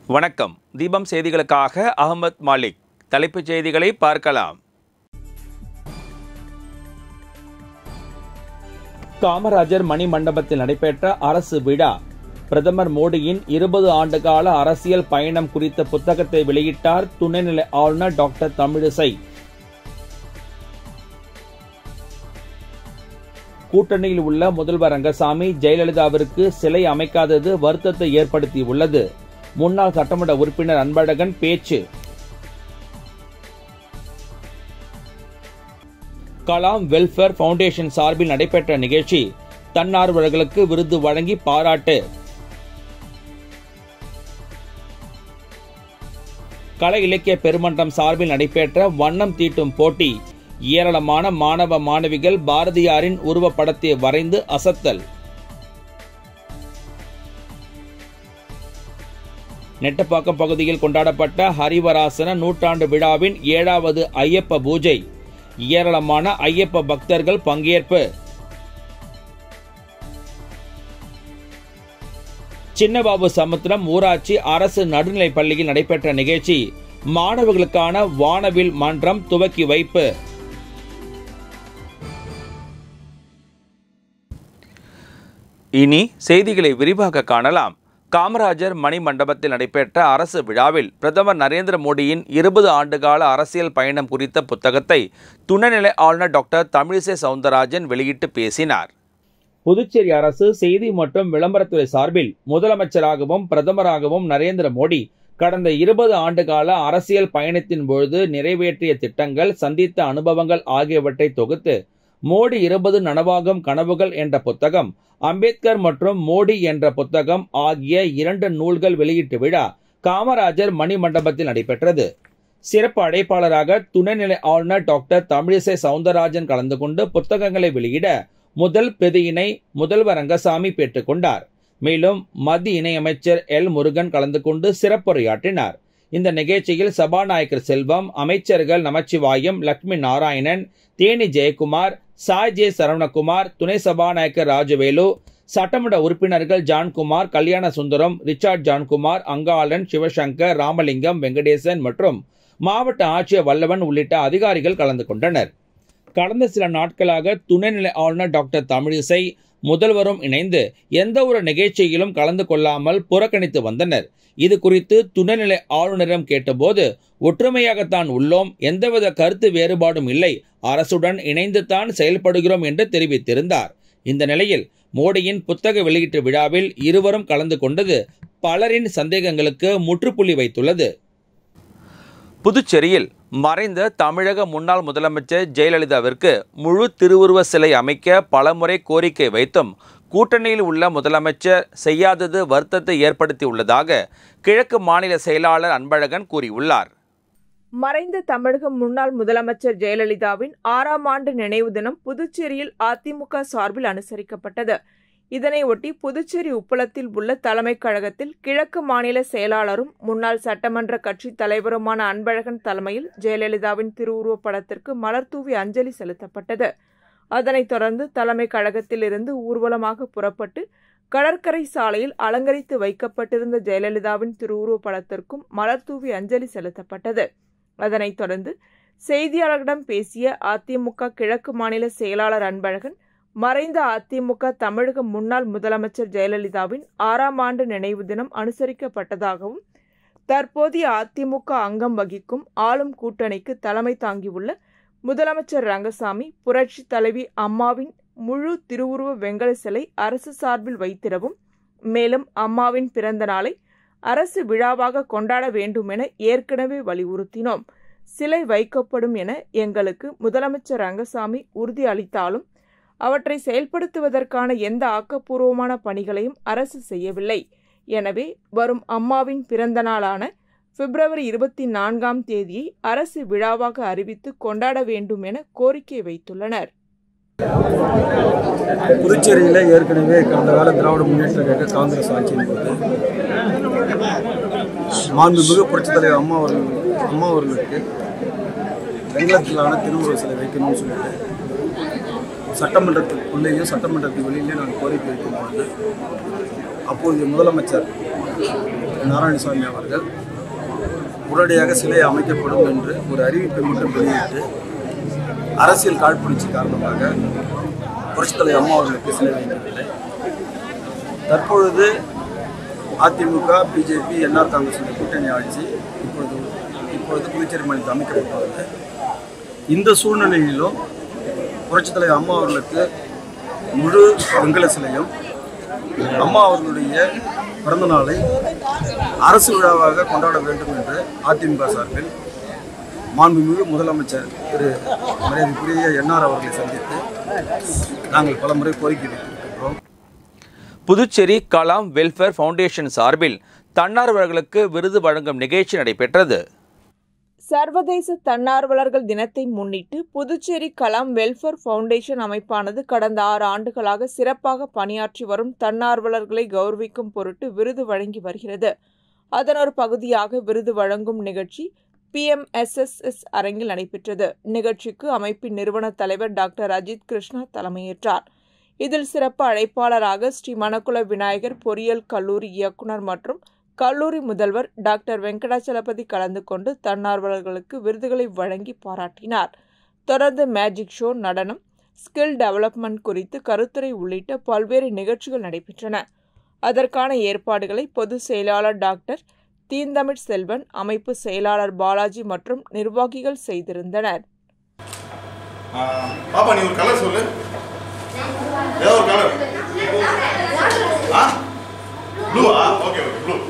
வணக்கம் தீபம் செய்திகளுக்காக அகமத் மாலிக் தலைப்புச் செய்திகளை பார்க்கலாம் காமராஜர் மணி மண்டபத்தில் நடைபெற்ற அரசு விழா பிரதமர் மோடியின் இருபது ஆண்டுகால அரசியல் பயணம் குறித்த புத்தகத்தை வெளியிட்டார் துணைநிலை ஆளுநர் டாக்டர் தமிழிசை கூட்டணியில் உள்ள முதல்வர் ரங்கசாமி ஜெயலலிதாவிற்கு சிலை அமைக்காதது வருத்தத்தை ஏற்படுத்தியுள்ளது முன்னாள் சட்டமன்ற உறுப்பினர் அன்பழகன் பேச்சு கலாம் வெல்ஃபேர் ஃபவுண்டேஷன் சார்பில் நடைபெற்ற நிகழ்ச்சி தன்னார்வலர்களுக்கு விருது வழங்கி பாராட்டு கலை இலக்கிய பெருமன்றம் சார்பில் நடைபெற்ற வண்ணம் தீட்டும் போட்டி ஏராளமான மாணவ மாணவிகள் பாரதியாரின் உருவப்படத்தை வரைந்து அசத்தல் நெட்டப்பாக்கம் பகுதியில் கொண்டாடப்பட்ட ஹரிவராசன நூற்றாண்டு விழாவின் ஏழாவது ஐயப்ப பூஜை ஏராளமான ஐயப்ப பக்தர்கள் பங்கேற்பு சின்னபாபு சமுத்திரம் ஊராட்சி அரசு நடுநிலைப் பள்ளியில் நடைபெற்ற நிகழ்ச்சி மாணவர்களுக்கான வானவில் மன்றம் துவக்கி வைப்பு இனி செய்திகளை விரிவாக காணலாம் காமராஜர் மணி மண்டபத்தில் நடைபெற்ற அரசு விழாவில் பிரதமர் நரேந்திர மோடியின் இருபது ஆண்டுகால அரசியல் பயணம் குறித்த புத்தகத்தை துணைநிலை ஆளுநர் டாக்டர் தமிழிசை சவுந்தரராஜன் வெளியிட்டு பேசினார் புதுச்சேரி அரசு செய்தி மற்றும் விளம்பரத்துறை சார்பில் முதலமைச்சராகவும் பிரதமராகவும் நரேந்திர மோடி கடந்த இருபது ஆண்டுகால அரசியல் பயணத்தின் பொழுது நிறைவேற்றிய திட்டங்கள் சந்தித்த அனுபவங்கள் ஆகியவற்றை தொகுத்து மோடி இருபது நனவாகும் கனவுகள் என்ற புத்தகம் அம்பேத்கர் மற்றும் மோடி என்ற புத்தகம் ஆகிய இரண்டு நூல்கள் வெளியீட்டு விழா காமராஜர் மணி மண்டபத்தில் நடைபெற்றது சிறப்பு அழைப்பாளராக துணைநிலை ஆளுநர் டாக்டர் தமிழிசை சவுந்தரராஜன் கலந்து கொண்டு புத்தகங்களை வெளியிட முதல் பிரதியினை முதல்வர் ரங்கசாமி பெற்றுக்கொண்டார் மேலும் மத்திய இணையமைச்சர் எல் முருகன் கலந்து கொண்டு சிறப்புரையாற்றினார் இந்த நிகழ்ச்சியில் சபாநாயகர் செல்வம் அமைச்சர்கள் நமச்சிவாயம் லட்சுமி நாராயணன் தேனி ஜெயக்குமார் சாய் ஜே சரவணகுமார் துணை சபாநாயகர் ராஜவேலு சட்டமன்ற உறுப்பினர்கள் ஜான்குமார் கல்யாண சுந்தரம் ரிச்சார்ட் ஜான்குமார் அங்காளன் சிவசங்கர் ராமலிங்கம் வெங்கடேசன் மற்றும் மாவட்ட ஆட்சியர் வல்லவன் உள்ளிட்ட அதிகாரிகள் கலந்து கொண்டனர் கடந்த சில நாட்களாக துணைநிலை ஆளுநர் டாக்டர் தமிழிசை முதல்வரும் இணைந்து எந்த ஒரு நிகழ்ச்சியிலும் கலந்து கொள்ளாமல் புறக்கணித்து வந்தனர் இது குறித்து துணைநிலை ஆளுநரிடம் கேட்டபோது ஒற்றுமையாகத்தான் உள்ளோம் எந்தவித கருத்து வேறுபாடும் இல்லை அரசுடன் இணைந்து தான் செயல்படுகிறோம் என்று தெரிவித்திருந்தார் இந்த நிலையில் மோடியின் புத்தக வெளியீட்டு விழாவில் இருவரும் கலந்து கொண்டது பலரின் சந்தேகங்களுக்கு முற்றுப்புள்ளி வைத்துள்ளது புதுச்சேரியில் மறைந்த தமிழக முன்னாள் முதலமைச்சர் ஜெயலலிதாவிற்கு முழு திருவுருவ சிலை அமைக்க பலமுறை கோரிக்கை வைத்தும் கூட்டணியில் உள்ள முதலமைச்சர் செய்யாதது வருத்தத்தை ஏற்படுத்தியுள்ளதாக கிழக்கு மாநில செயலாளர் அன்பழகன் கூறியுள்ளார் மறைந்த தமிழக முன்னாள் முதலமைச்சர் ஜெயலலிதாவின் ஆறாம் ஆண்டு நினைவு தினம் புதுச்சேரியில் அதிமுக சார்பில் அனுசரிக்கப்பட்டது இதனையொட்டி புதுச்சேரி உப்பளத்தில் உள்ள தலைமைக் கழகத்தில் கிழக்கு மாநில செயலாளரும் முன்னாள் சட்டமன்ற கட்சி தலைவருமான அன்பழகன் தலைமையில் ஜெயலலிதாவின் திருவுருவப் படத்திற்கு மலர்தூவி அஞ்சலி செலுத்தப்பட்டது அதனைத் தொடர்ந்து தலைமைக் கழகத்தில் இருந்து ஊர்வலமாக புறப்பட்டு கடற்கரை சாலையில் அலங்கரித்து வைக்கப்பட்டிருந்த ஜெயலலிதாவின் திருவுருவப் படத்திற்கும் மலர்தூவி அஞ்சலி செலுத்தப்பட்டது அதனைத் தொடர்ந்து செய்தியாளர்களிடம் பேசிய அதிமுக கிழக்கு மாநில செயலாளர் அன்பழகன் மறைந்த அதிமுக தமிழக முன்னாள் முதலமைச்சர் ஜெயலலிதாவின் ஆறாம் ஆண்டு நினைவு தினம் அனுசரிக்கப்பட்டதாகவும் தற்போதைய அதிமுக அங்கம் வகிக்கும் ஆளும் கூட்டணிக்கு தலைமை தாங்கியுள்ள முதலமைச்சர் ரங்கசாமி புரட்சி தலைவி அம்மாவின் முழு திருவுருவ வெங்கல சிலை அரசு சார்பில் வைத்திடவும் மேலும் அம்மாவின் பிறந்த நாளை அரசு விழாவாக கொண்டாட வேண்டும் என ஏற்கனவே வலியுறுத்தினோம் சிலை வைக்கப்படும் என எங்களுக்கு முதலமைச்சர் ரங்கசாமி உறுதி அளித்தாலும் அவற்றை செயல்படுத்துவதற்கான எந்த ஆக்கப்பூர்வமான பணிகளையும் அரசு செய்யவில்லை எனவே வரும் அம்மாவின் பிறந்த நாளான பிப்ரவரி இருபத்தி நான்காம் தேதியை அரசு விழாவாக அறிவித்து கொண்டாட வேண்டும் என கோரிக்கை வைத்துள்ளனர் புதுச்சேரியில் ஏற்கனவே கடந்த கால திராவிட முன்னேற்ற கழக காங்கிரஸ் ஆட்சியின் போது மாண்புமிகு புரட்சித் தலைவர் அம்மா அவர்கள் அம்மா அவர்களுக்கு வெங்கலத்திலான திருவுருவ சிலை வைக்கணும்னு சொல்லிட்டு சட்டமன்றத்துக்குள்ளேயும் சட்டமன்றத்துக்கு வெளியிலேயும் நாங்கள் கோரிக்கை வைக்கும் பொழுது அப்போதைய முதலமைச்சர் நாராயணசாமி அவர்கள் உடனடியாக சிலை அமைக்கப்படும் என்று ஒரு அறிவிப்பை மட்டும் வெளியிட்டு அரசியல் காழ்ப்புணர்ச்சி காரணமாக புரட்சித் தலைவர் அம்மா அவர்களுக்கு சிலை வைக்கவில்லை தற்பொழுது அதிமுக பிஜேபி என்ஆர் காங்கிரஸ் கூட்டணி ஆட்சி இப்பொழுது இப்பொழுது புதுச்சேரி மாநிலத்தில் அமைக்கப்பட்டுள்ளது இந்த சூழ்நிலையிலும் புரட்சித் தலைவர் அம்மா அவர்களுக்கு முழு வெங்கல சிலையும் அம்மா அவர்களுடைய பிறந்த நாளை அரசு விழாவாக கொண்டாட வேண்டும் என்று அதிமுக சார்பில் மாண்புமிகு முதலமைச்சர் திரு மரியாதைக்குரிய என்ஆர் அவர்களை சந்தித்து நாங்கள் பலமுறை கோரிக்கை வைத்திருக்கின்றோம் புதுச்சேரி கலாம் வெல்ஃபேர் ஃபவுண்டேஷன் சார்பில் தன்னார்வலர்களுக்கு விருது வழங்கும் நிகழ்ச்சி நடைபெற்றது சர்வதேச தன்னார்வலர்கள் தினத்தை முன்னிட்டு புதுச்சேரி கலாம் வெல்ஃபேர் ஃபவுண்டேஷன் அமைப்பானது கடந்த ஆறு ஆண்டுகளாக சிறப்பாக பணியாற்றி வரும் தன்னார்வலர்களை கௌரவிக்கும் பொருட்டு விருது வழங்கி வருகிறது அதன் ஒரு பகுதியாக விருது வழங்கும் நிகழ்ச்சி பிஎம்எஸ்எஸ்எஸ் அரங்கில் நடைபெற்றது நிகழ்ச்சிக்கு அமைப்பின் நிறுவன தலைவர் டாக்டர் அஜித் கிருஷ்ணா தலைமையேற்றார் இதில் சிறப்பு அழைப்பாளராக ஸ்ரீ மணக்குல விநாயகர் பொறியியல் கல்லூரி இயக்குனர் மற்றும் கல்லூரி முதல்வர் டாக்டர் வெங்கடாச்சலபதி கலந்து கொண்டு தன்னார்வலர்களுக்கு விருதுகளை வழங்கி பாராட்டினார் தொடர்ந்து மேஜிக் ஷோ நடனம் ஸ்கில் டெவலப்மெண்ட் குறித்து கருத்துரை உள்ளிட்ட பல்வேறு நிகழ்ச்சிகள் நடைபெற்றன அதற்கான ஏற்பாடுகளை பொதுச் செயலாளர் டாக்டர் தீந்தமிழ் செல்வன் அமைப்பு செயலாளர் பாலாஜி மற்றும் நிர்வாகிகள் செய்திருந்தனர் ஆ, பாப்பா நீ ஒரு கலர் சொல்லு ஏதோ ஒரு கலர் ஆ ப்ளூவா ஓகே ஓகே ப்ளூ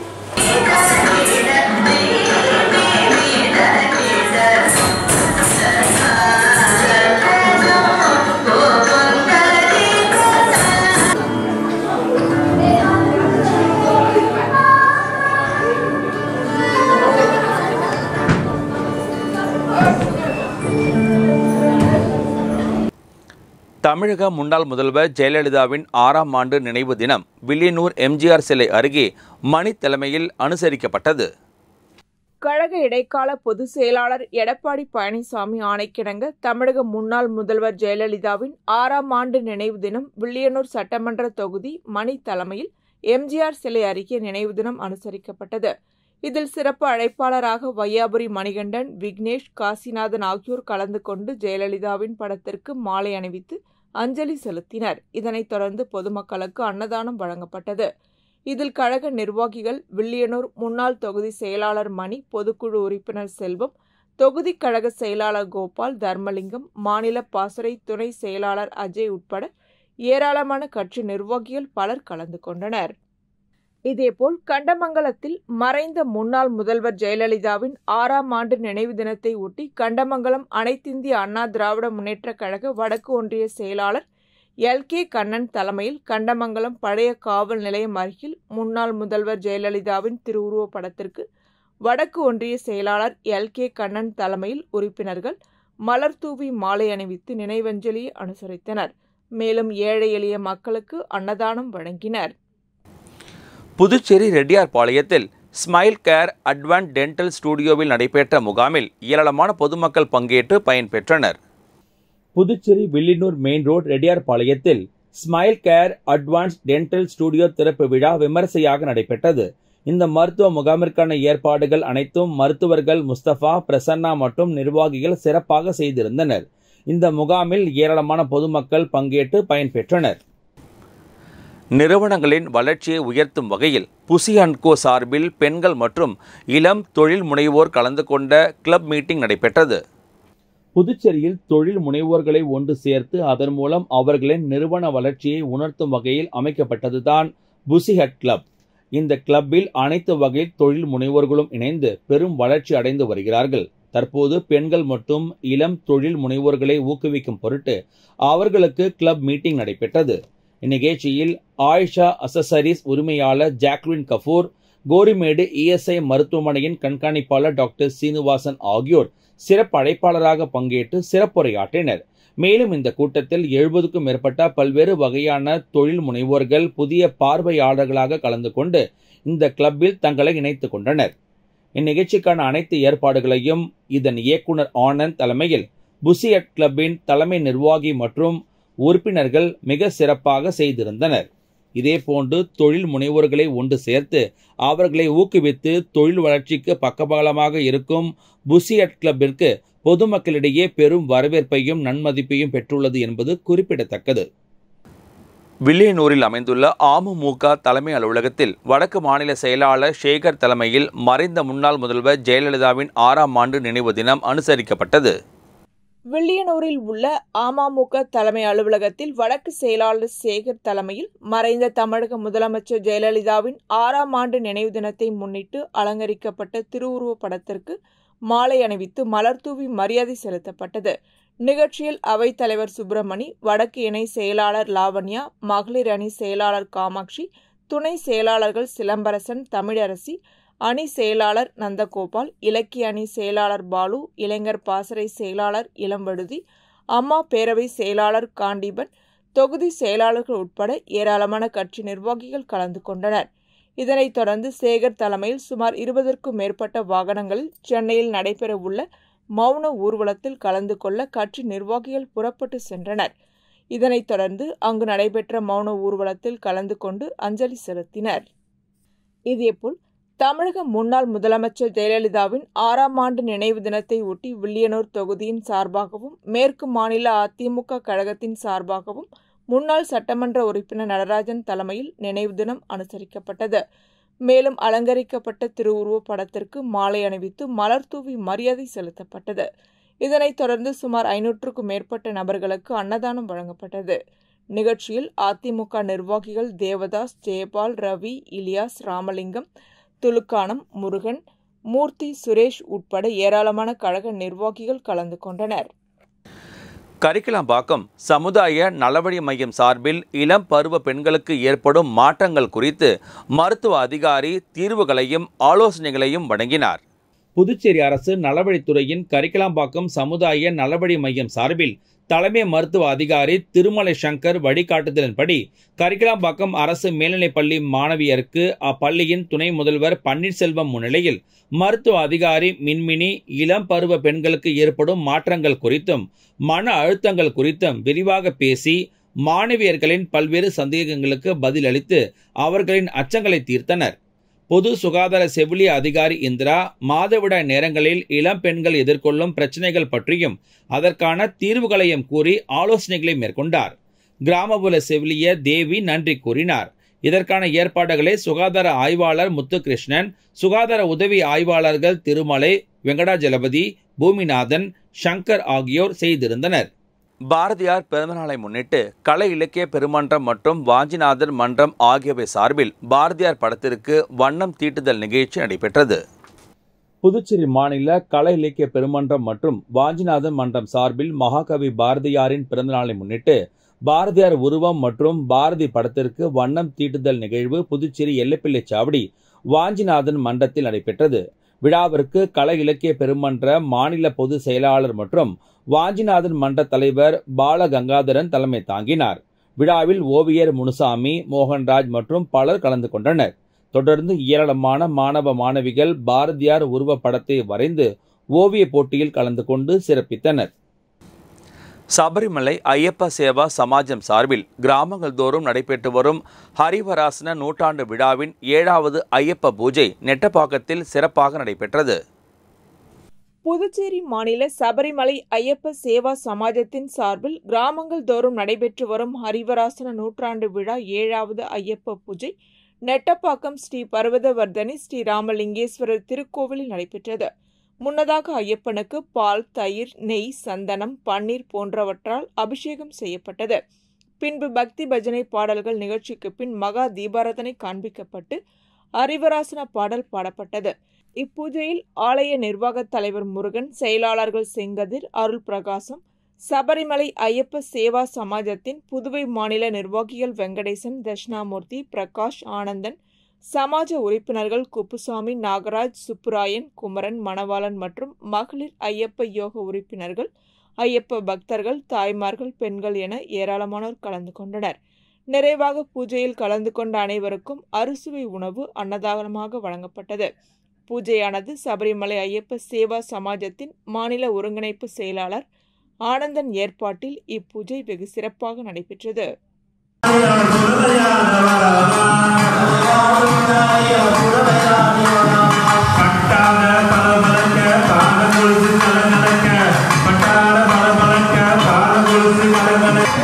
தமிழக முன்னாள் முதல்வர் ஜெயலலிதாவின் ஆறாம் ஆண்டு நினைவு தினம் வில்லியனூர் எம்ஜிஆர் சிலை அருகே மணி தலைமையில் அனுசரிக்கப்பட்டது கழக இடைக்கால பொதுச் செயலாளர் எடப்பாடி பழனிசாமி ஆணைக்கிணங்க தமிழக முன்னாள் முதல்வர் ஜெயலலிதாவின் ஆறாம் ஆண்டு நினைவு தினம் வில்லியனூர் சட்டமன்ற தொகுதி மணி தலைமையில் எம்ஜிஆர் சிலை அருகே நினைவு தினம் அனுசரிக்கப்பட்டது இதில் சிறப்பு அழைப்பாளராக வையாபுரி மணிகண்டன் விக்னேஷ் காசிநாதன் ஆகியோர் கலந்து கொண்டு ஜெயலலிதாவின் படத்திற்கு மாலை அணிவித்து அஞ்சலி செலுத்தினர் இதனைத் தொடர்ந்து பொதுமக்களுக்கு அன்னதானம் வழங்கப்பட்டது இதில் கழக நிர்வாகிகள் வில்லியனூர் முன்னாள் தொகுதி செயலாளர் மணி பொதுக்குழு உறுப்பினர் செல்வம் தொகுதி கழக செயலாளர் கோபால் தர்மலிங்கம் மாநில பாசறை துணை செயலாளர் அஜய் உட்பட ஏராளமான கட்சி நிர்வாகிகள் பலர் கலந்து கொண்டனர் இதேபோல் கண்டமங்கலத்தில் மறைந்த முன்னாள் முதல்வர் ஜெயலலிதாவின் ஆறாம் ஆண்டு நினைவு தினத்தை ஒட்டி கண்டமங்கலம் அனைத்திந்திய அண்ணா திராவிட முன்னேற்றக் கழக வடக்கு ஒன்றிய செயலாளர் எல் கே கண்ணன் தலைமையில் கண்டமங்கலம் பழைய காவல் நிலையம் அருகில் முன்னாள் முதல்வர் ஜெயலலிதாவின் திருவுருவப் படத்திற்கு வடக்கு ஒன்றிய செயலாளர் எல் கே கண்ணன் தலைமையில் உறுப்பினர்கள் மலர் தூவி மாலை அணிவித்து நினைவஞ்சலி அனுசரித்தனர் மேலும் ஏழை எளிய மக்களுக்கு அன்னதானம் வழங்கினர் புதுச்சேரி ரெட்டியார்பாளையத்தில் ஸ்மைல் கேர் அட்வான்ஸ் டென்டல் ஸ்டுடியோவில் நடைபெற்ற முகாமில் ஏராளமான பொதுமக்கள் பங்கேற்று பயன்பெற்றனர் புதுச்சேரி வில்லியனூர் மெயின் ரோட் ரெட்டியார்பாளையத்தில் smile care advance dental studio திறப்பு விழா விமரிசையாக நடைபெற்றது இந்த மருத்துவ முகாமிற்கான ஏற்பாடுகள் அனைத்தும் மருத்துவர்கள் முஸ்தபா பிரசன்னா மற்றும் நிர்வாகிகள் சிறப்பாக செய்திருந்தனர் இந்த முகாமில் ஏராளமான பொதுமக்கள் பங்கேற்று பயன்பெற்றனர் நிறுவனங்களின் வளர்ச்சியை உயர்த்தும் வகையில் புசி அன்கோ சார்பில் பெண்கள் மற்றும் இளம் தொழில் முனைவோர் கலந்து கொண்ட கிளப் மீட்டிங் நடைபெற்றது புதுச்சேரியில் தொழில் முனைவோர்களை ஒன்று சேர்த்து அதன் மூலம் அவர்களின் நிறுவன வளர்ச்சியை உணர்த்தும் வகையில் அமைக்கப்பட்டதுதான் புசிஹட் கிளப் இந்த கிளப்பில் அனைத்து வகை தொழில் முனைவோர்களும் இணைந்து பெரும் வளர்ச்சி அடைந்து வருகிறார்கள் தற்போது பெண்கள் மற்றும் இளம் தொழில் முனைவோர்களை ஊக்குவிக்கும் பொருட்டு அவர்களுக்கு கிளப் மீட்டிங் நடைபெற்றது இந்நிகழ்ச்சியில் ஆயிஷா அசசரிஸ் உரிமையாளர் ஜாக்லின் கபூர் கோரிமேடு இஎஸ்ஐ மருத்துவமனையின் கண்காணிப்பாளர் டாக்டர் சீனிவாசன் ஆகியோர் சிறப்பு அழைப்பாளராக பங்கேற்று சிறப்புரையாற்றினர் மேலும் இந்த கூட்டத்தில் எழுபதுக்கும் மேற்பட்ட பல்வேறு வகையான தொழில் முனைவோர்கள் புதிய பார்வையாளர்களாக கலந்து கொண்டு இந்த கிளப்பில் தங்களை இணைத்துக் கொண்டனர் இந்நிகழ்ச்சிக்கான அனைத்து ஏற்பாடுகளையும் இதன் இயக்குனர் ஆனந்த் தலைமையில் புசியட் கிளப்பின் தலைமை நிர்வாகி மற்றும் உறுப்பினர்கள் மிக சிறப்பாக செய்திருந்தனர் இதேபோன்று தொழில் முனைவோர்களை ஒன்று சேர்த்து அவர்களை ஊக்குவித்து தொழில் வளர்ச்சிக்கு பக்கபலமாக இருக்கும் புசியட் கிளப்பிற்கு பொதுமக்களிடையே பெரும் வரவேற்பையும் நன்மதிப்பையும் பெற்றுள்ளது என்பது குறிப்பிடத்தக்கது வில்லியனூரில் அமைந்துள்ள அமமுக தலைமை அலுவலகத்தில் வடக்கு மாநில செயலாளர் சேகர் தலைமையில் மறைந்த முன்னாள் முதல்வர் ஜெயலலிதாவின் ஆறாம் ஆண்டு நினைவு தினம் அனுசரிக்கப்பட்டது வில்லியனூரில் உள்ள அமமுக தலைமை அலுவலகத்தில் வடக்கு செயலாளர் சேகர் தலைமையில் மறைந்த தமிழக முதலமைச்சர் ஜெயலலிதாவின் ஆறாம் ஆண்டு நினைவு தினத்தை முன்னிட்டு அலங்கரிக்கப்பட்ட திருவுருவப் படத்திற்கு மாலை அணிவித்து மலர்தூவி மரியாதை செலுத்தப்பட்டது நிகழ்ச்சியில் அவைத் தலைவர் சுப்பிரமணி வடக்கு இணை செயலாளர் லாவண்யா மகளிர் அணி செயலாளர் காமாட்சி துணை செயலாளர்கள் சிலம்பரசன் தமிழரசி அணி செயலாளர் நந்தகோபால் இலக்கிய அணி செயலாளர் பாலு இளைஞர் பாசறை செயலாளர் இளம்படுதி அம்மா பேரவை செயலாளர் காண்டீபன் தொகுதி செயலாளர்கள் உட்பட ஏராளமான கட்சி நிர்வாகிகள் கலந்து கொண்டனர் இதனைத் தொடர்ந்து சேகர் தலைமையில் சுமார் இருபதற்கும் மேற்பட்ட வாகனங்களில் சென்னையில் நடைபெறவுள்ள மௌன ஊர்வலத்தில் கலந்து கொள்ள கட்சி நிர்வாகிகள் புறப்பட்டு சென்றனர் இதனைத் தொடர்ந்து அங்கு நடைபெற்ற மௌன ஊர்வலத்தில் கலந்து கொண்டு அஞ்சலி செலுத்தினர் இதேபோல் தமிழக முன்னாள் முதலமைச்சர் ஜெயலலிதாவின் ஆறாம் ஆண்டு நினைவு தினத்தை ஒட்டி வில்லியனூர் தொகுதியின் சார்பாகவும் மேற்கு மாநில அதிமுக கழகத்தின் சார்பாகவும் முன்னாள் சட்டமன்ற உறுப்பினர் நடராஜன் தலைமையில் நினைவு தினம் அனுசரிக்கப்பட்டது மேலும் அலங்கரிக்கப்பட்ட திருவுருவப் படத்திற்கு மாலை அணிவித்து மலர் தூவி மரியாதை செலுத்தப்பட்டது இதனைத் தொடர்ந்து சுமார் ஐநூற்றுக்கும் மேற்பட்ட நபர்களுக்கு அன்னதானம் வழங்கப்பட்டது நிகழ்ச்சியில் அதிமுக நிர்வாகிகள் தேவதாஸ் ஜெயபால் ரவி இலியாஸ் ராமலிங்கம் துலுக்கானம் முருகன் மூர்த்தி சுரேஷ் உட்பட ஏராளமான கழக நிர்வாகிகள் கலந்து கொண்டனர் கரிக்கலாம்பாக்கம் சமுதாய நலவழி மையம் சார்பில் இளம் பருவ பெண்களுக்கு ஏற்படும் மாற்றங்கள் குறித்து மருத்துவ அதிகாரி தீர்வுகளையும் ஆலோசனைகளையும் வழங்கினார் புதுச்சேரி அரசு நலவழித்துறையின் கரிக்கலாம்பாக்கம் சமுதாய நலவழி மையம் சார்பில் தலைமை மருத்துவ அதிகாரி திருமலை சங்கர் வழிகாட்டுதலின்படி கரிக்கலாம்பாக்கம் அரசு மேல்நிலைப்பள்ளி மாணவியருக்கு அப்பள்ளியின் துணை முதல்வர் பன்னீர்செல்வம் முன்னிலையில் மருத்துவ அதிகாரி மின்மினி இளம் பருவ பெண்களுக்கு ஏற்படும் மாற்றங்கள் குறித்தும் மன அழுத்தங்கள் குறித்தும் விரிவாக பேசி மாணவியர்களின் பல்வேறு சந்தேகங்களுக்கு பதிலளித்து அவர்களின் அச்சங்களை தீர்த்தனர் பொது சுகாதார செவிலிய அதிகாரி இந்திரா மாதவிடாய் நேரங்களில் இளம் பெண்கள் எதிர்கொள்ளும் பிரச்சனைகள் பற்றியும் அதற்கான தீர்வுகளையும் கூறி ஆலோசனைகளை மேற்கொண்டார் கிராமப்புற செவிலிய தேவி நன்றி கூறினார் இதற்கான ஏற்பாடுகளை சுகாதார ஆய்வாளர் முத்துகிருஷ்ணன் சுகாதார உதவி ஆய்வாளர்கள் திருமலை வெங்கடாஜலபதி பூமிநாதன் சங்கர் ஆகியோர் செய்திருந்தனர் பாரதியார் பிறந்தநாளை முன்னிட்டு கலை இலக்கிய பெருமன்றம் மற்றும் வாஞ்சிநாதன் மன்றம் ஆகியவை சார்பில் பாரதியார் படத்திற்கு வண்ணம் தீட்டுதல் நிகழ்ச்சி நடைபெற்றது புதுச்சேரி மாநில கலை இலக்கிய பெருமன்றம் மற்றும் வாஞ்சிநாதன் மன்றம் சார்பில் மகாகவி பாரதியாரின் பிறந்தநாளை முன்னிட்டு பாரதியார் உருவம் மற்றும் பாரதி படத்திற்கு வண்ணம் தீட்டுதல் நிகழ்வு புதுச்சேரி எல்லைப்பிள்ளை சாவடி வாஞ்சிநாதன் மன்றத்தில் நடைபெற்றது விழாவிற்கு கலை இலக்கிய பெருமன்ற மாநில பொதுச் செயலாளர் மற்றும் வாஞ்சிநாதன் மன்ற தலைவர் பால கங்காதரன் தலைமை தாங்கினார் விழாவில் ஓவியர் முனுசாமி மோகன்ராஜ் மற்றும் பலர் கலந்து கொண்டனர் தொடர்ந்து ஏராளமான மாணவ மாணவிகள் பாரதியார் உருவப் படத்தை வரைந்து ஓவிய போட்டியில் கலந்து கொண்டு சிறப்பித்தனர் சபரிமலை ஐயப்ப சேவா சமாஜம் சார்பில் கிராமங்கள் தோறும் நடைபெற்று வரும் ஹரிவராசன நூற்றாண்டு விழாவின் ஏழாவது ஐயப்ப பூஜை நெட்டப்பாக்கத்தில் சிறப்பாக நடைபெற்றது புதுச்சேரி மாநில சபரிமலை ஐயப்ப சேவா சமாஜத்தின் சார்பில் கிராமங்கள் தோறும் நடைபெற்று வரும் ஹரிவராசன நூற்றாண்டு விழா ஏழாவது ஐயப்ப பூஜை நெட்டப்பாக்கம் ஸ்ரீ பர்வதவர்தனி ஸ்ரீ ராமலிங்கேஸ்வரர் திருக்கோவிலில் நடைபெற்றது முன்னதாக ஐயப்பனுக்கு பால் தயிர் நெய் சந்தனம் பன்னீர் போன்றவற்றால் அபிஷேகம் செய்யப்பட்டது பின்பு பக்தி பஜனை பாடல்கள் நிகழ்ச்சிக்கு பின் மகா தீபாரதனை காண்பிக்கப்பட்டு ஹரிவராசன பாடல் பாடப்பட்டது இப்பூஜையில் ஆலய நிர்வாகத் தலைவர் முருகன் செயலாளர்கள் செங்கதிர் அருள் பிரகாசம் சபரிமலை ஐயப்ப சேவா சமாஜத்தின் புதுவை மாநில நிர்வாகிகள் வெங்கடேசன் தட்சிணாமூர்த்தி பிரகாஷ் ஆனந்தன் சமாஜ உறுப்பினர்கள் குப்புசாமி நாகராஜ் சுப்புராயன் குமரன் மணவாளன் மற்றும் மகளிர் ஐயப்ப யோக உறுப்பினர்கள் ஐயப்ப பக்தர்கள் தாய்மார்கள் பெண்கள் என ஏராளமானோர் கலந்து கொண்டனர் நிறைவாக பூஜையில் கலந்து கொண்ட அனைவருக்கும் அறுசுவை உணவு அன்னதானமாக வழங்கப்பட்டது பூஜையானது சபரிமலை ஐயப்ப சேவா சமாஜத்தின் மாநில ஒருங்கிணைப்பு செயலாளர் ஆனந்தன் ஏற்பாட்டில் இப்பூஜை வெகு சிறப்பாக நடைபெற்றது Yeah. பட்டாள பலபலக்க பாத கொலுசு கலகலக்க பட்டாள பலபலக்க பாத கொலுசு கலகலக்க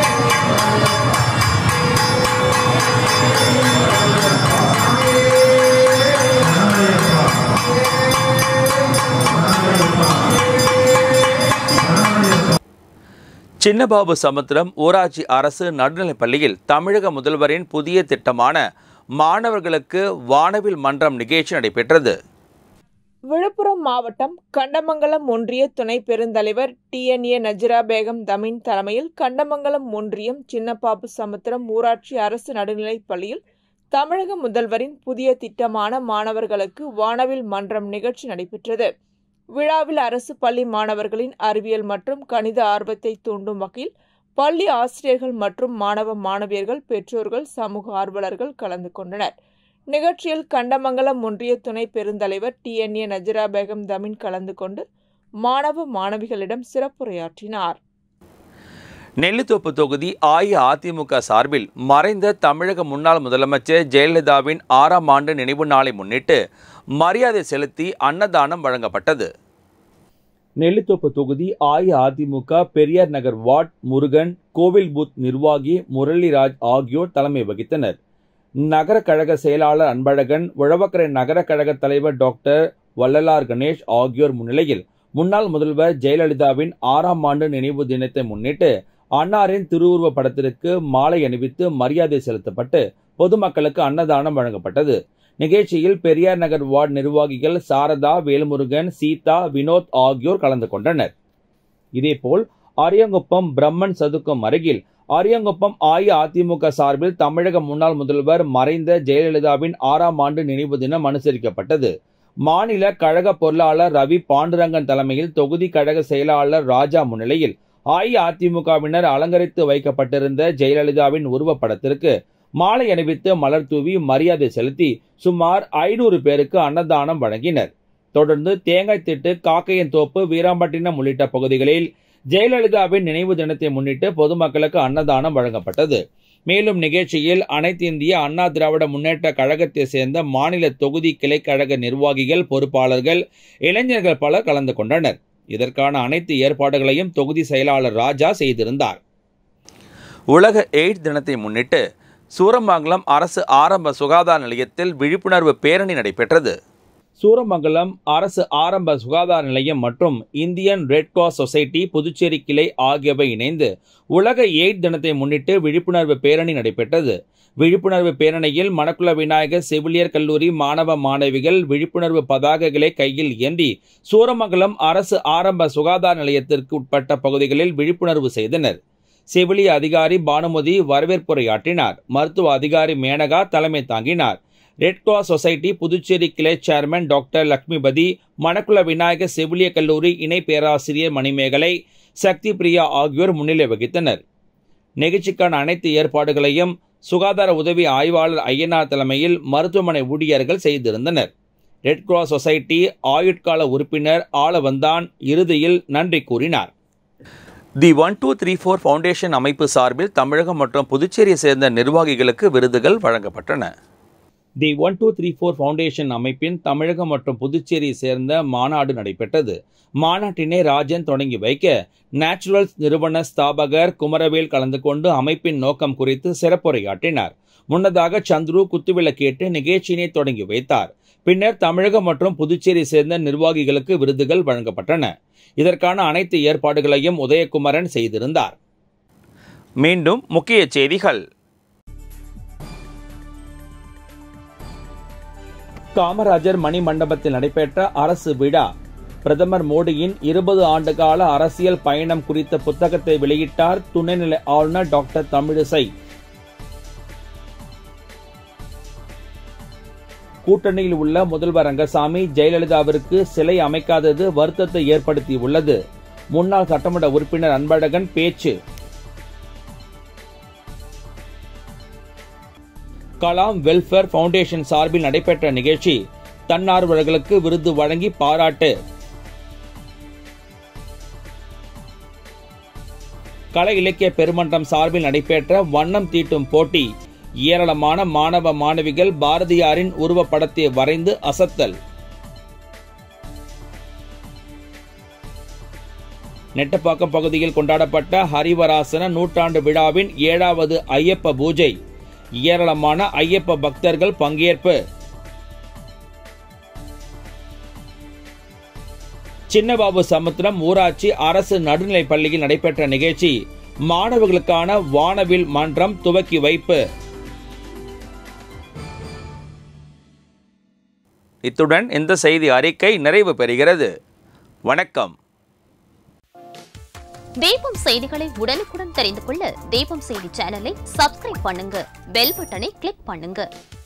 சின்னபாபு சமுத்திரம் ஊராட்சி அரசு நடுநிலைப் பள்ளியில் தமிழக முதல்வரின் புதிய திட்டமான மாணவர்களுக்கு வானவில் மன்றம் நிகழ்ச்சி நடைபெற்றது விழுப்புரம் மாவட்டம் கண்டமங்கலம் ஒன்றிய துணை பெருந்தலைவர் டிஎன்ஏ நஜிரா பேகம் தமின் தலைமையில் கண்டமங்கலம் ஒன்றியம் சின்னப்பாப்பு சமுத்திரம் ஊராட்சி அரசு நடுநிலைப் பள்ளியில் தமிழக முதல்வரின் புதிய திட்டமான மாணவர்களுக்கு வானவில் மன்றம் நிகழ்ச்சி நடைபெற்றது விழாவில் அரசு பள்ளி மாணவர்களின் அறிவியல் மற்றும் கணித ஆர்வத்தை தூண்டும் வகையில் பள்ளி ஆசிரியர்கள் மற்றும் மாணவ மாணவியர்கள் பெற்றோர்கள் சமூக ஆர்வலர்கள் கலந்து கொண்டனர் நிகழ்ச்சியில் கண்டமங்கலம் ஒன்றிய துணை பெருந்தலைவர் டிஎன்ஏ நஜிரா பேகம் தமின் கலந்து கொண்டு மாணவ மாணவிகளிடம் சிறப்புரையாற்றினார் நெல்லித்தோப்பு தொகுதி அஇஅதிமுக சார்பில் மறைந்த தமிழக முன்னாள் முதலமைச்சர் ஜெயலலிதாவின் ஆறாம் ஆண்டு நினைவு நாளை முன்னிட்டு மரியாதை செலுத்தி அன்னதானம் வழங்கப்பட்டது நெல்லித்தோப்பு தொகுதி அஇஅதிமுக பெரியார் நகர் வார்ட் முருகன் கோவில் பூத் நிர்வாகி முரளிராஜ் ஆகியோர் தலைமை வகித்தனர் நகர கழக செயலாளர் அன்பழகன் உழவக்கரை நகர கழக தலைவர் டாக்டர் வள்ளலார் கணேஷ் ஆகியோர் முன்னிலையில் முன்னாள் முதல்வர் ஜெயலலிதாவின் ஆறாம் ஆண்டு நினைவு தினத்தை முன்னிட்டு அன்னாரின் திருவுருவ படத்திற்கு மாலை அணிவித்து மரியாதை செலுத்தப்பட்டு பொதுமக்களுக்கு அன்னதானம் வழங்கப்பட்டது நிகழ்ச்சியில் பெரியார் நகர் வார்டு நிர்வாகிகள் சாரதா வேல்முருகன் சீதா வினோத் ஆகியோர் கலந்து கொண்டனர் இதேபோல் அரியங்குப்பம் பிரம்மன் சதுக்கம் அருகில் அரியங்குப்பம் அஇஅதிமுக சார்பில் தமிழக முன்னாள் முதல்வர் மறைந்த ஜெயலலிதாவின் ஆறாம் ஆண்டு நினைவு தினம் அனுசரிக்கப்பட்டது மாநில கழக பொருளாளர் ரவி பாண்டுரங்கன் தலைமையில் தொகுதி கழக செயலாளர் ராஜா முன்னிலையில் அஇஅதிமுகவினர் அலங்கரித்து வைக்கப்பட்டிருந்த ஜெயலலிதாவின் உருவப்படத்திற்கு மாலை அணிவித்து மலர் தூவி மரியாதை செலுத்தி சுமார் ஐநூறு பேருக்கு அன்னதானம் வழங்கினர் தொடர்ந்து தேங்காய் திட்டு காக்கையன் தோப்பு வீராம்பட்டினம் உள்ளிட்ட பகுதிகளில் ஜெயலலிதாவின் நினைவு தினத்தை முன்னிட்டு பொதுமக்களுக்கு அன்னதானம் வழங்கப்பட்டது மேலும் நிகழ்ச்சியில் அனைத்து இந்திய அண்ணா திராவிட முன்னேற்ற கழகத்தை சேர்ந்த மாநில தொகுதி கிளைக்கழக நிர்வாகிகள் பொறுப்பாளர்கள் இளைஞர்கள் பலர் கலந்து கொண்டனர் இதற்கான அனைத்து ஏற்பாடுகளையும் தொகுதி செயலாளர் ராஜா செய்திருந்தார் உலக எய்ட்ஸ் தினத்தை முன்னிட்டு சூரமங்கலம் அரசு ஆரம்ப சுகாதார நிலையத்தில் விழிப்புணர்வு பேரணி நடைபெற்றது சூரமங்கலம் அரசு ஆரம்ப சுகாதார நிலையம் மற்றும் Indian red cross society Puducherry கிளை ஆகியவை இணைந்து உலக எய்ட் தினத்தை முன்னிட்டு விழிப்புணர்வு பேரணி நடைபெற்றது விழிப்புணர்வு பேரணியில் மணக்குள விநாயகர் செவிலியர் கல்லூரி மாணவ மாணவிகள் விழிப்புணர்வு பதாகைகளை கையில் ஏந்தி சூரமங்கலம் அரசு ஆரம்ப சுகாதார நிலையத்திற்கு உட்பட்ட பகுதிகளில் விழிப்புணர்வு செய்தனர் செவிலிய அதிகாரி பானுமதி வரவேற்புரையாற்றினார் மருத்துவ அதிகாரி மேனகா தலைமை தாங்கினார் ரெட் கிராஸ் சொசைட்டி புதுச்சேரி கிளை சேர்மன் டாக்டர் லக்ஷ்மிபதி மணக்குள விநாயகர் செவிலிய கல்லூரி இணை பேராசிரியர் மணிமேகலை சக்தி பிரியா ஆகியோர் முன்னிலை வகித்தனர் நிகழ்ச்சிக்கான அனைத்து ஏற்பாடுகளையும் சுகாதார உதவி ஆய்வாளர் ஐயனார் தலைமையில் மருத்துவமனை ஊழியர்கள் செய்திருந்தனர் ரெட் கிராஸ் சொசைட்டி ஆயுட்கால உறுப்பினர் ஆளவந்தான் இறுதியில் நன்றி கூறினார் the one two three four foundation அமைப்பு சார்பில் தமிழகம் மற்றும் புதுச்சேரியை சேர்ந்த நிர்வாகிகளுக்கு விருதுகள் வழங்கப்பட்டன the one two three four foundation அமைப்பின் தமிழகம் மற்றும் புதுச்சேரியை சேர்ந்த மாநாடு நடைபெற்றது மாநாட்டினை ராஜன் தொடங்கி வைக்க நேச்சுரல்ஸ் நிறுவன ஸ்தாபகர் குமரவேல் கலந்து கொண்டு அமைப்பின் நோக்கம் குறித்து சிறப்புரையாற்றினார் முன்னதாக சந்துரு குத்துவிளக்கேட்டு நிகழ்ச்சியினை தொடங்கி வைத்தார் பின்னர் தமிழகம் மற்றும் புதுச்சேரியை சேர்ந்த நிர்வாகிகளுக்கு விருதுகள் வழங்கப்பட்டன இதற்கான அனைத்து ஏற்பாடுகளையும் உதயகுமரன் செய்திருந்தார் மீண்டும் முக்கிய செய்திகள் காமராஜர் மணி மண்டபத்தில் நடைபெற்ற அரசு விழா பிரதமர் மோடியின் இருபது ஆண்டுகால அரசியல் பயணம் குறித்த புத்தகத்தை வெளியிட்டார் துணைநிலை ஆளுநர் டாக்டர் தமிழிசை கூட்டணியில் உள்ள முதல்வர் ரங்கசாமி ஜெயலலிதாவிற்கு சிலை அமைக்காதது வருத்தத்தை ஏற்படுத்தியுள்ளது முன்னாள் சட்டமன்ற உறுப்பினர் அன்பழகன் பேச்சு கலாம் வெல்ஃபேர் ஃபவுண்டேஷன் சார்பில் நடைபெற்ற நிகழ்ச்சி தன்னார்வலர்களுக்கு விருது வழங்கி பாராட்டு கலை இலக்கிய பெருமன்றம் சார்பில் நடைபெற்ற வண்ணம் தீட்டும் போட்டி ஏராளமான மாணவ மாணவிகள் பாரதியாரின் உருவப்படத்தை வரைந்து அசத்தல் நெட்டப்பாக்கம் பகுதியில் கொண்டாடப்பட்ட ஹரிவராசன நூற்றாண்டு விழாவின் ஏழாவது ஐயப்ப பூஜை ஏராளமான ஐயப்ப பக்தர்கள் பங்கேற்பு சின்னபாபு சமுத்திரம் ஊராட்சி அரசு நடுநிலைப் பள்ளியில் நடைபெற்ற நிகழ்ச்சி மாணவர்களுக்கான வானவில் மன்றம் துவக்கி வைப்பு இத்துடன் இந்த செய்தி அறிக்கை நிறைவு பெறுகிறது வணக்கம் தீபம் செய்திகளை உடனுக்குடன் தெரிந்து கொள்ள தீபம் செய்தி சேனலை சப்ஸ்கிரைப் பண்ணுங்க பெல் பட்டனை கிளிக் பண்ணுங்க